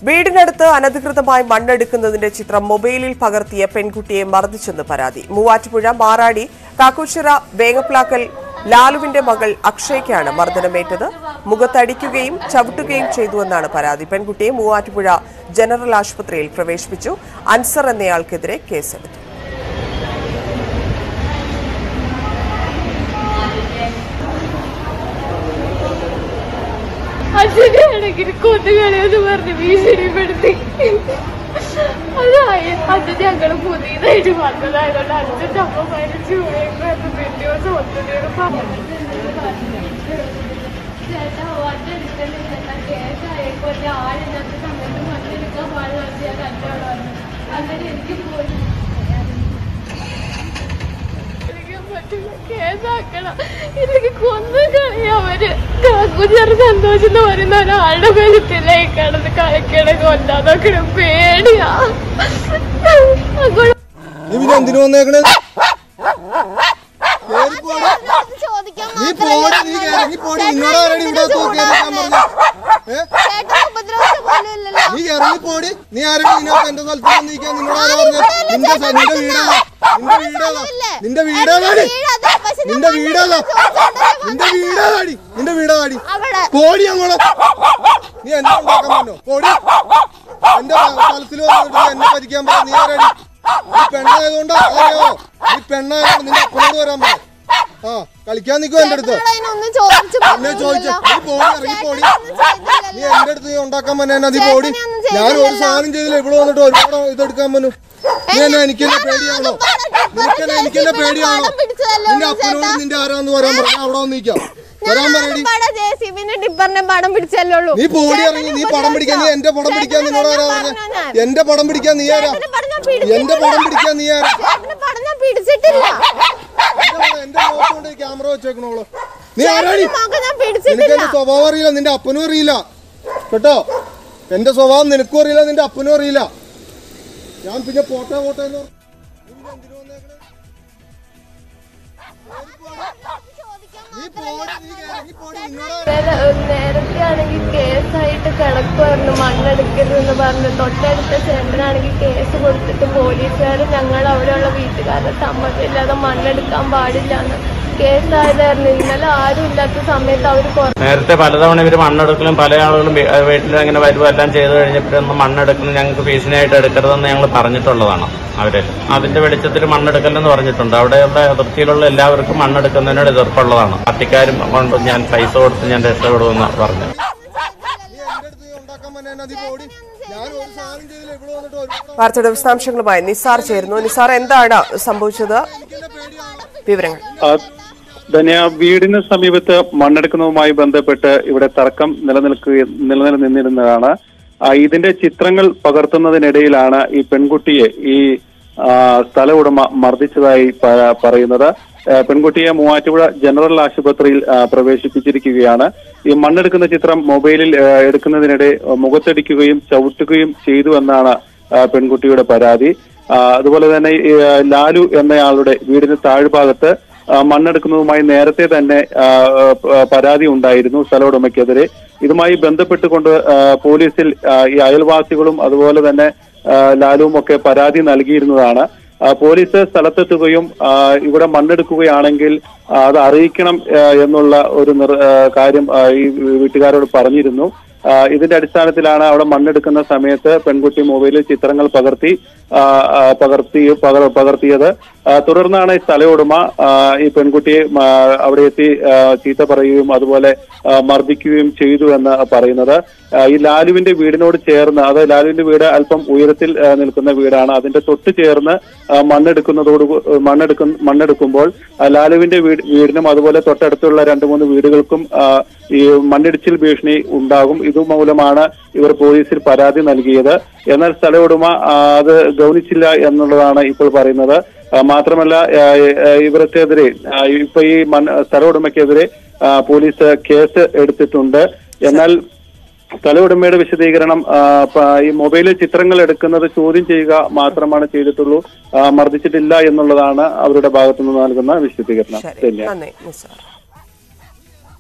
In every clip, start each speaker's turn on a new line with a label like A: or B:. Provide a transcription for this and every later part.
A: വീടിനടുത്ത് അനധികൃതമായി മണ്ണെടുക്കുന്നതിന്റെ ചിത്രം മൊബൈലിൽ പകർത്തിയ പെൺകുട്ടിയെ മർദ്ദിച്ചെന്ന് പരാതി മൂവാറ്റുപുഴ മാറാടി കാക്കൂച്ചിറ വേങ്ങപ്ലാക്കൽ ലാലുവിന്റെ മകൾ അക്ഷയ്ക്കാണ് മർദ്ദനമേറ്റത് മുഖത്തടിക്കുകയും ചവിട്ടുകയും ചെയ്തുവെന്നാണ് പരാതി പെൺകുട്ടിയെ മൂവാറ്റുപുഴ ജനറൽ ആശുപത്രിയിൽ പ്രവേശിപ്പിച്ചു അൻസർ എന്നയാൾക്കെതിരെ കേസെടുത്തു
B: അച്ഛനാണെങ്കിൽ കൊന്നുകളയെന്ന് പറഞ്ഞ് ഭീഷണിപ്പെടുത്തി അതായി അത് ഞങ്ങള് പുതിയതായിട്ട് വന്നതായതുകൊണ്ട് അച്ഛൻ്റെ അമ്മ മരിച്ചു പോയെന്ന് പിറ്റേ ദിവസം ഒത്തുതീർ പറഞ്ഞു ചേട്ടാ വന്നെടുക്കല് ചേട്ടാ കേസായേക്കോട്ടെ ആളില്ലാത്ത സമയത്ത് മണ്ണെടുക്കാൻ പാടില്ല ഞാൻ കണ്ടോളാം അങ്ങനെ എനിക്ക് പോയി എനിക്ക് പറ്റില്ല കേസാക്കണം എനിക്ക് കൊന്നു കളയവര് കാക്കുചെറു സന്തോഷം എന്ന് പറയുന്ന ഒരാളുടെ കഴുത്തിലേ കിടന്ന് കളിക്കണ കൊല്ലാതൊക്കെ പേടിയാ അങ്ങോട്ട്
C: നീ പിന്നെ എന്തിനു വന്നേക്കണേ കേറി പോടി.
D: ചോദിക്കാൻ
C: നീ പോടി നീ കേറി നീ പോടി നിന്നോട് ആരാണ് ഇവിടെ കേറിക്കാൻ പറഞ്ഞു ഏ
D: ചേട്ടൻ ഉപദ്രവിച്ച പോലും ഇല്ലല്ലോ
C: നീ ഇറങ്ങി പോടി നീ ആരാണ് ഇതിനകത്ത് എന്റെ സ്ഥലത്ത് വന്നിരിക്കാൻ നിന്നോട് ആരാ പറഞ്ഞത് നിന്റെ സ- നിന്റെ വീടേതാ നിന്റെ വീടേതാ നിന്റെ വീടേതാടി
D: വീടതെ പക്ഷെ
C: നിന്റെ വീടേതാ നിന്റെ വീടേതാടി നിന്റെ വീടേതാടി
D: അവിടെ
C: പോടി അങ്ങോട്ട് നീ എന്നെ ഉണ്ടാക്കാൻ പറ്റോ പോടി എന്റെ സ്ഥലത്തിൽ വന്നിട്ട് എന്നെ ഭരിക്കാൻ പറ നീ ആരാടി നീ പെണ്ണായതുകൊണ്ടാ അറിയാവോ നീ പെണ്ണായതുകൊണ്ട് നിന്റെ അപ്പനോട് വരാൻ പറ ആ കളിക്കാൻ നിൽക്കും എന്റെ അടുത്ത്
D: അതിനൊന്നും ചോദിച്ചു
C: എന്നെ ചോദിച്ചു നീ പോടി ഇറങ്ങി പോടി നീ എന്റെ അടുത്ത് നീ ഉണ്ടാക്കാൻ പറ്റാ നീ പോടി
D: ചേട്ടനെ ഒന്നും
C: ഞാൻ ഒരു സാധനം ചെയ്തില്ല ഇവിടെ വന്നിട്ട് ഒരുപാട് ഇതെടുക്കാൻ പറ്റു നീ എന്നെ എനിക്കെന്നെ പേടിയാണോ നിനക്കെന്നെ എനിക്കെന്നെ പേടിയാണോ നിന്റെ അപ്പനോട് നിന്റെ ആരാന്ന് വരാൻ പറഞ്ഞ അവിടെ വന്ന് നിൽക്കാം വരാൻ പറയടി
D: ജെസിബിന്റെ ടിപ്പറിനെ പടം പിടിച്ചല്ലേ ഉള്ളൂ
C: നീ പോടി ഇറങ്ങി നീ പടം പിടിക്കാൻ നീ എന്റെ പടം പിടിക്കാൻ നിന്നോട് ആരാ പറഞ്ഞ എന്റെ പടം പിടിക്കാൻ നീ ആരാ
D: ചേട്ടന്റെ പടം ഞാൻ പിടിച്ചിട്ടില്ല.
C: എന്റെ പടം പിടിക്കാൻ നീ ആരാ
D: ചേട്ടന്റെ പടം ഞാൻ പിടിച്ചിട്ടില്ല
C: എന്റെ എന്റെ മുഖത്ത് കൊണ്ട് ക്യാമറ വെച്ചേക്കണോളൂ നീ ആരാടി
D: ചേട്ടന്റെ മുഖം ഞാൻ
C: നിനക്ക്
D: പിടിച്ചിട്ടില്ല
C: എന്റെ സ്വഭാവം അറിയില്ല നിന്റെ അപ്പനും അറിയില്ല കേട്ടോ എന്റെ സ്വഭാവം നിനക്കും അറിയില്ല നിന്റെ അപ്പനും അറിയില്ല ഞാൻ പിന്നെ പോട്ടെ പോട്ടെ എന്ന് പറഞ്ഞു. നീ പിന്നെ എന്തിനു വന്നേക്കണെ? നീ പോടി, നീ കേറി, നീ പോടി, നിന്നോട്
B: നേരത്തെ ആണെങ്കിൽ കേസായിട്ട് കിടക്കുമായിരുന്നു മണ്ണെടുക്കരുതെന്ന് പറഞ്ഞ് തൊട്ടടുത്ത ചേട്ടനാണെങ്കിൽ കേസ് കൊടുത്തിട്ട് പോലീസുകാർ ഞങ്ങൾ അവിടെയുള്ള വീട്ടുകാരുടെ സമ്മതമില്ലാതെ മണ്ണെടുക്കാൻ പാടില്ല എന്ന് കേസായതായിരുന്നു ഇന്നലെ ആരും ഇല്ലാത്ത സമയത്ത് അവർ
E: നേരത്തെ പലതവണ ഇവർ മണ്ണെടുക്കലും പല ആളുകളും വീ- ഏഹ് വീട്ടിൽ അങ്ങനെ വരുമ്പോൾ എല്ലാം ചെയ്തു കഴിഞ്ഞപ്പോഴൊന്നും മണ്ണെടുക്കുന്നത് ഞങ്ങൾക്ക് ഭീഷണിയായിട്ട് എടുക്കരുതെന്ന് ഞങ്ങൾ പറഞ്ഞിട്ടുള്ളതാണ് അവര് അതിന്റെ വെളിച്ചത്തിൽ മണ്ണെടുക്കലെന്ന് പറഞ്ഞിട്ടുണ്ട് അവിടെയുള്ള അതിർത്തിയിലുള്ള എല്ലാവർക്കും മണ്ണെടുക്കുന്നതിനോട് എതിർപ്പുള്ളതാണ് പാർട്ടിക്കാരും കൊണ്ട് ഞാൻ പൈസ കൊടുത്ത് ഞാൻ രക്ഷപ്പെടുമെന്ന് പറഞ്ഞു
C: നീ എന്റെ അടുത്ത് നീ ഉണ്ടാക്കാൻ പറ്റാ നീ പോടി ഞാൻ ഒരു സാധനം ചെയ്തില്ല ഇവിടെ വന്നിട്ട് ഒരുപാട്
A: വാർത്തയുടെ വിശദാംശങ്ങളുമായി നിസാർ ചേരുന്നു നിസാർ എന്താണ് സംഭവിച്ചത് വിവരങ്ങൾ
F: ആ, ധന്യ വീടിന് സമീപത്ത് മണ്ണെടുക്കുന്നതുമായി ബന്ധപ്പെട്ട് ഇവിടെ തർക്കം നിലനിൽക്കുക നിലനിൽ നിന്നിരുന്നതാണ് ആ, ഇതിന്റെ ചിത്രങ്ങൾ പകർത്തുന്നതിനിടയിലാണ് ഈ പെൺകുട്ടിയെ ഈ ആ, സ്ഥല ഉടമ മർദ്ദിച്ചതായി പ- പറയുന്നത് ആ, പെൺകുട്ടിയെ മൂവാറ്റുപുഴ ജനറൽ ആശുപത്രിയിൽ ആ, പ്രവേശിപ്പിച്ചിരിക്കുകയാണ് ഈ മണ്ണെടുക്കുന്ന ചിത്രം മൊബൈലിൽ ആ, എടുക്കുന്നതിനിടെ മുഖത്തടിക്കുകയും ചവിട്ടുകയും ചെയ്തു എന്നാണ് ആ, പെൺകുട്ടിയുടെ പരാതി ആ, അതുപോലെ തന്നെ ഈ, ആ, ലാലു എന്നയാളുടെ വീടിന് താഴ്ഭാഗത്ത് ആ, മണ്ണെടുക്കുന്നതുമായി നേരത്തെ തന്നെ ആ, ആ, പരാതി ഉണ്ടായിരുന്നു സ്ഥല ഉടമയ്ക്കെതിരെ ഇതുമായി ബന്ധപ്പെട്ടുകൊണ്ട് ആ, പോലീസിൽ ആ, ഈ അയൽവാസികളും അതുപോലെ തന്നെ ആ, ലാലുവും ഒക്കെ പരാതി നൽകിയിരുന്നതാണ് ആ, പോലീസ് സ്ഥലത്തെത്തുകയും ആ, ഇവിടെ മണ്ണെടുക്കുകയാണെങ്കിൽ ആ, അത് അറിയിക്കണം ആ, എന്നുള്ള ഒരു നിർ- ആ, കാര്യം ആ, ഈ വീട്ടുകാരോട് പറഞ്ഞിരുന്നു ആ, ഇതിന്റെ അടിസ്ഥാനത്തിലാണ് അവിടെ മണ്ണെടുക്കുന്ന സമയത്ത് പെൺകുട്ടി മൊബൈലിൽ ചിത്രങ്ങൾ പകർത്തി ആ, ആ, പകർത്തി പകർ- പകർത്തിയത് ആ, തുടർന്നാണ് ഈ സ്ഥല ഉടമ ആ, ഈ പെൺകുട്ടിയെ ആ, അവിടെ എത്തി ആ, ചീത്ത പറയുകയും അതുപോലെ ആ, മർദ്ദിക്കുകയും ചെയ്തു എന്ന് പറയുന്നത് ആ, ഈ ലാലുവിന്റെ വീടിനോട് ചേർന്ന് അത് ലാലുവിന്റെ വീട് അല്പം ഉയരത്തിൽ ആ, നിൽക്കുന്ന വീടാണ് അതിന്റെ തൊട്ട് ചേർന്ന് ആ, മണ്ണെടുക്കുന്നതോട് കൂ- മണ്ണെടുക്കും മണ്ണെടുക്കുമ്പോൾ ആ, ലാലുവിന്റെ വീട് വീടിനും അതുപോലെ തൊട്ടടുത്തുള്ള രണ്ട് മൂന്ന് വീടുകൾക്കും ആ, ഈ മണ്ണിടിച്ചിൽ ഭീഷണി ഉണ്ടാകും ഇതുമൂലമാണ് ഇവർ പോലീസിൽ പരാതി നൽകിയത് എന്നാൽ സ്ഥല ഉടമ ആ, അത് ഗൗനിച്ചില്ല എന്നുള്ളതാണ് ഇപ്പോൾ പറയുന്നത് ആ, മാത്രമല്ല ആ, ആ, ഇവർക്കെതിരെ ആ, ഇപ്പൊ ഈ മണ്ണ് സ്ഥല ഉടമയ്ക്കെതിരെ ആ, പോലീസ് കേസ് എടുത്തിട്ടുണ്ട് എന്നാൽ സ്ഥല ഉടമയുടെ വിശദീകരണം ആ, പ- ഈ മൊബൈലിൽ ചിത്രങ്ങൾ എടുക്കുന്നത് ചോദ്യം ചെയ്യുക മാത്രമാണ് ചെയ്തിട്ടുള്ളൂ ആ, മർദ്ദിച്ചിട്ടില്ല എന്നുള്ളതാണ് അവരുടെ ഭാഗത്തുനിന്ന് നൽകുന്ന വിശദീകരണം
A: ശരി
F: ധന്യ
A: നന്ദി നിസാർ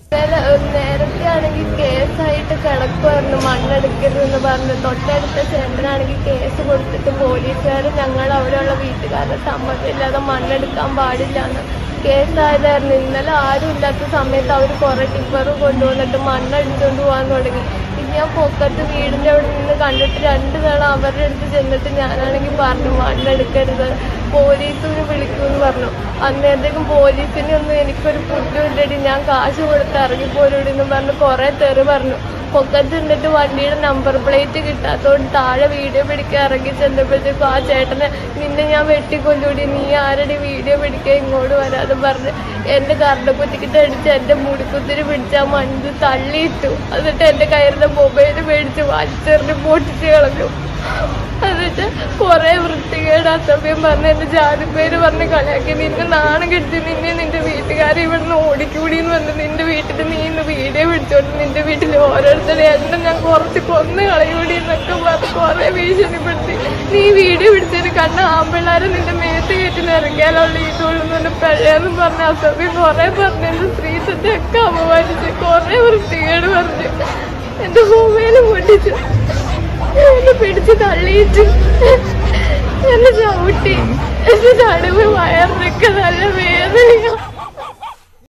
B: നേരത്തെ ആണെങ്കിൽ കേസായിട്ട് കിടക്കുമായിരുന്നു മണ്ണെടുക്കരുതെന്ന് പറഞ്ഞ് തൊട്ടടുത്ത ചേട്ടനാണെങ്കിൽ കേസ് കൊടുത്തിട്ട് പോലീസുകാർ ഞങ്ങൾ അവിടെയുള്ള വീട്ടുകാരുടെ സമ്മതമില്ലാതെ മണ്ണെടുക്കാൻ പാടില്ലാന്ന് കേസായതായിരുന്നു ഇന്നലെ ആരും ഇല്ലാത്ത സമയത്ത് അവർ കുറെ ടിപ്പർ കൊണ്ടുവന്നിട്ട് മണ്ണെടുത്തുകൊണ്ട് പോകാൻ തുടങ്ങി ഇത് ഞാൻ പൊക്കത്ത് വീടിൻ്റെ അവിടെ നിന്ന് കണ്ടിട്ട് രണ്ട് തവണ അവരുടെ അടുത്ത് ചെന്നിട്ട് ഞാനാണെങ്കിൽ പറഞ്ഞു മണ്ണെടുക്കരുത് പോലീസിന് വിളിക്കുമെന്ന് പറഞ്ഞു അന്നേരത്തേക്കും പോലീസിനെ ഒന്നും എനിക്കൊരു കുറ്റമില്ലടി ഞാൻ കാശ് കൊടുത്ത് ഇറങ്ങിപ്പോരൂടി എന്ന് പറഞ്ഞ് കുറേ തെറി പറഞ്ഞു പൊക്കത്ത് നിന്നിട്ട് വണ്ടിയുടെ നമ്പർ പ്ലേറ്റ് കിട്ടാത്തതുകൊണ്ട് താഴെ വീഡിയോ പിടിക്കാൻ ഇറങ്ങി ചെന്നപ്പോഴത്തേക്കും ആ ചേട്ടനെ നിന്നെ ഞാൻ വെട്ടിക്കൊല്ലൂടി നീ ആരടി വീഡിയോ പിടിക്കാൻ ഇങ്ങോട്ട് വരാതെ പറഞ്ഞ് എൻ്റെ കറണ്ടക്കുറ്റിക്കിട്ട് അടിച്ച് എൻ്റെ മുടിക്കുത്തിരി പിടിച്ച് ആ മണ്ണിൽ തള്ളിയിട്ടു എന്നിട്ട് എൻ്റെ കയ്യിലുള്ള മൊബൈൽ മേടിച്ച് വലിച്ചെറിഞ്ഞ് പൊട്ടിച്ച് കളഞ്ഞു എന്നിട്ട് കുറെ വൃത്തികേട് അസഭ്യം പറഞ്ഞ് എന്റെ ജാതിപ്പേര് പറഞ്ഞ് കളിയാക്കി നിന്നെ നാണം കെടുത്തി നിന്നെ നിന്റെ വീട്ടുകാരെ ഇവിടുന്ന് ഓടിക്കൂടിന്ന് വന്ന് നിന്റെ വീട്ടിൽ നീ ഇന്ന് വീഡിയോ പിടിച്ചോണ്ട് നിന്റെ വീട്ടിൽ ഓരോരുത്തരെ എന്നെ ഞാൻ കുറച്ച് കൊന്നു കളയൂടി എന്നൊക്കെ പറഞ്ഞ് കുറെ ഭീഷണിപ്പെടുത്തി നീ വീഡിയോ പിടിച്ചതിന് കണ്ട ആമ്പിള്ളാരെ നിന്റെ മേത്ത് കയറ്റി നിറങ്ങിയാലുള്ള ഇതുള്ളൂ എന്ന് പിഴയെന്നും പറഞ്ഞ അസഭ്യം കുറെ പറഞ്ഞു എന്റെ സ്ത്രീത്വത്തെ ഒക്കെ അപമാനിച്ച് കുറെ വൃത്തികേട് പറഞ്ഞു എന്റെ മൊബൈല് പൊട്ടിച്ചു എന്നെ പിടിച്ച് തള്ളിയിട്ട് എന്നെ ചവിട്ടി എന്റെ നടുവ് വയറിനൊക്കെ നല്ല വേദനയാണ്